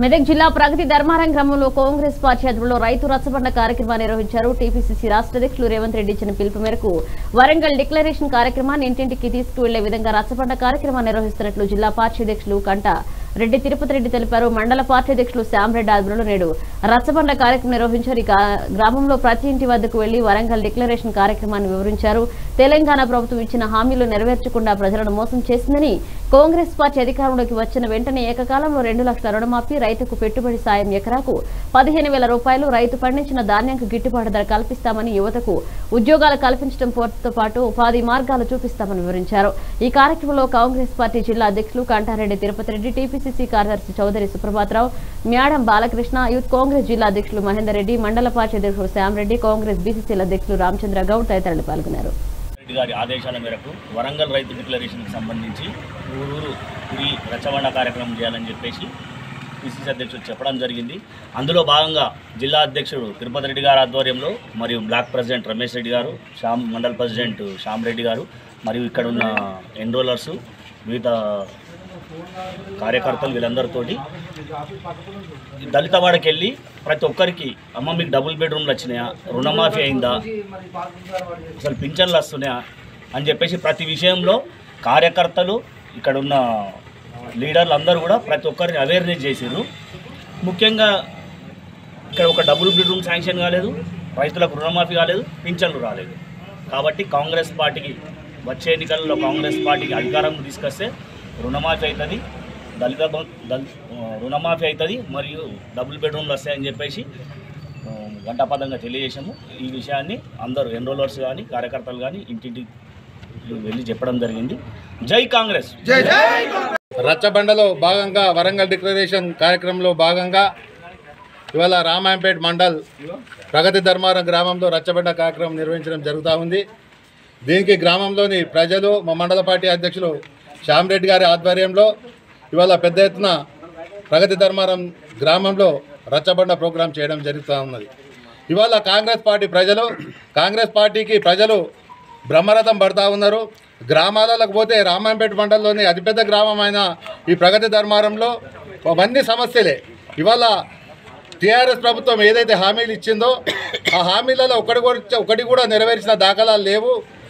మెదక్ జిల్లా ప్రగతి ధర్మారం గ్రామంలో కాంగ్రెస్ పార్టీ ఆధ్వర్యంలో రైతు రచ్చబండ కార్యక్రమాన్ని నిర్వహించారు టీపీసీసీ రాష్ట్ర అధ్యక్షులు రేవంత్ రెడ్డి ఇచ్చిన పిలుపు మేరకు వరంగల్ డిక్లరేషన్ కార్యక్రమాన్ని ఇంటింటికి తీసుకువెళ్లే విధంగా రచ్చబండ కార్యక్రమాన్ని నిర్వహిస్తున్నట్లు జిల్లా పార్టీ అధ్యక్షులు కంట రెడ్డి తిరుపతి రెడ్డి తెలిపారు మండల పార్టీ అధ్యక్షులు శ్యామరెడ్డి ఆధ్వర్యంలో నేడు రచ్చబండ కార్యక్రమం నిర్వహించారు ఈ కా- గ్రామంలో ప్రతి ఇంటి వద్దకు వెళ్లి వరంగల్ డిక్లరేషన్ కార్యక్రమాన్ని వివరించారు తెలంగాణ ప్రభుత్వం ఇచ్చిన హామీలు నెరవేర్చకుండా ప్రజలను మోసం చేసిందని కాంగ్రెస్ పార్టీ అధికారంలోకి వచ్చిన వెంటనే ఏకకాలంలో రెండు లక్షల రుణమాఫీ రైతుకు పెట్టుబడి సాయం ఎకరాకు పదిహేను వేల రూపాయలు రైతు పండించిన ధాన్యంకు గిట్టుబాటు ధర కల్పిస్తామని యువతకు ఉద్యోగాలు కల్పించడంతో పాటు ఉపాధి మార్గాలు చూపిస్తామని వివరించారు ఈ కార్యక్రమంలో కాంగ్రెస్ పార్టీ జిల్లా అధ్యక్షులు కంటారెడ్డి తిరుపతి రెడ్డి టీపీసీసీ కార్యదర్శి చౌదరి సుప్రభాతరావు మ్యాడం బాలకృష్ణ యూత్ కాంగ్రెస్ జిల్లా అధ్యక్షులు మహేందర్ రెడ్డి మండల పార్టీ అధ్యక్షులు శ్యామరెడ్డి కాంగ్రెస్ బీసీసీల అధ్యక్షులు రామచంద్ర గౌడ్ తదితరులు పాల్గొన్నారు రెడ్డి గారి ఆదేశాల మేరకు వరంగల్ రైతు డిక్లరేషన్కి సంబంధించి ఊరూరు పురి రచ్చబండ కార్యక్రమం చేయాలని చెప్పేసి పిసిసి అధ్యక్షుడు చెప్పడం జరిగింది అందులో భాగంగా జిల్లా అధ్యక్షుడు తిరుపతి రెడ్డి గారి ఆధ్వర్యంలో మరియు బ్లాక్ ప్రెసిడెంట్ రమేష్ రెడ్డి గారు శ్యామ్ మండల్ ప్రెసిడెంట్ శ్యామ్ రెడ్డి గారు మరియు ఇక్కడ ఉన్న ఎన్రోలర్స్ మిగతా కార్యకర్తలు వీళ్ళందరితోటి దళితవాడకి వెళ్ళి ప్రతి ఒక్కరికి అమ్మ మీకు డబుల్ బెడ్రూమ్లు వచ్చినాయా రుణమాఫీ అయిందా అసలు పింఛన్లు వస్తున్నాయా అని చెప్పేసి ప్రతి విషయంలో కార్యకర్తలు ఇక్కడ ఉన్న లీడర్లు అందరూ కూడా ప్రతి ఒక్కరిని అవేర్నెస్ చేసారు ముఖ్యంగా ఇక్కడ ఒక డబుల్ బెడ్రూమ్ శాంక్షన్ కాలేదు రైతులకు రుణమాఫీ కాలేదు పింఛన్లు రాలేదు కాబట్టి కాంగ్రెస్ పార్టీకి వచ్చే ఎన్నికల్లో కాంగ్రెస్ పార్టీకి అధికారం తీసుకొస్తే రుణమాఫీ అవుతుంది దళిత బం- దళి రుణమాఫీ అవుతుంది మరియు డబుల్ బెడ్రూమ్లు వస్తాయని చెప్పేసి ఆ, గంటాపదంగా తెలియజేశాము ఈ విషయాన్ని అందరూ ఎన్రోలర్స్ కానీ కార్యకర్తలు కానీ ఇంటింటికి వెళ్ళి చెప్పడం జరిగింది జై కాంగ్రెస్ రచ్చబండలో భాగంగా వరంగల్ డిక్లరేషన్ కార్యక్రమంలో భాగంగా ఇవాళ రామాయంపేట మండల్ ప్రగతి ధర్మారం గ్రామంలో రచ్చబండ కార్యక్రమం నిర్వహించడం జరుగుతూ ఉంది దీనికి గ్రామంలోని ప్రజలు మా మండల పార్టీ అధ్యక్షులు శ్యామరెడ్డి గారి ఆధ్వర్యంలో ఇవాళ పెద్ద ఎత్తున ప్రగతి ధర్మారం గ్రామంలో రచ్చబండ ప్రోగ్రాం చేయడం జరుగుతూ ఉన్నది ఇవాళ కాంగ్రెస్ పార్టీ ప్రజలు కాంగ్రెస్ పార్టీకి ప్రజలు బ్రహ్మరథం పడతా ఉన్నారు గ్రామాలకు పోతే రామాయంపేట మండలంలోని అతిపెద్ద గ్రామమైన ఈ ప్రగతి ధర్మారంలో అవన్నీ సమస్యలే ఇవాళ టీఆర్ఎస్ ప్రభుత్వం ఏదైతే హామీలు ఇచ్చిందో ఆ హామీలలో ఒకటి కూడా ఒకటి కూడా నెరవేర్చిన దాఖలాలు లేవు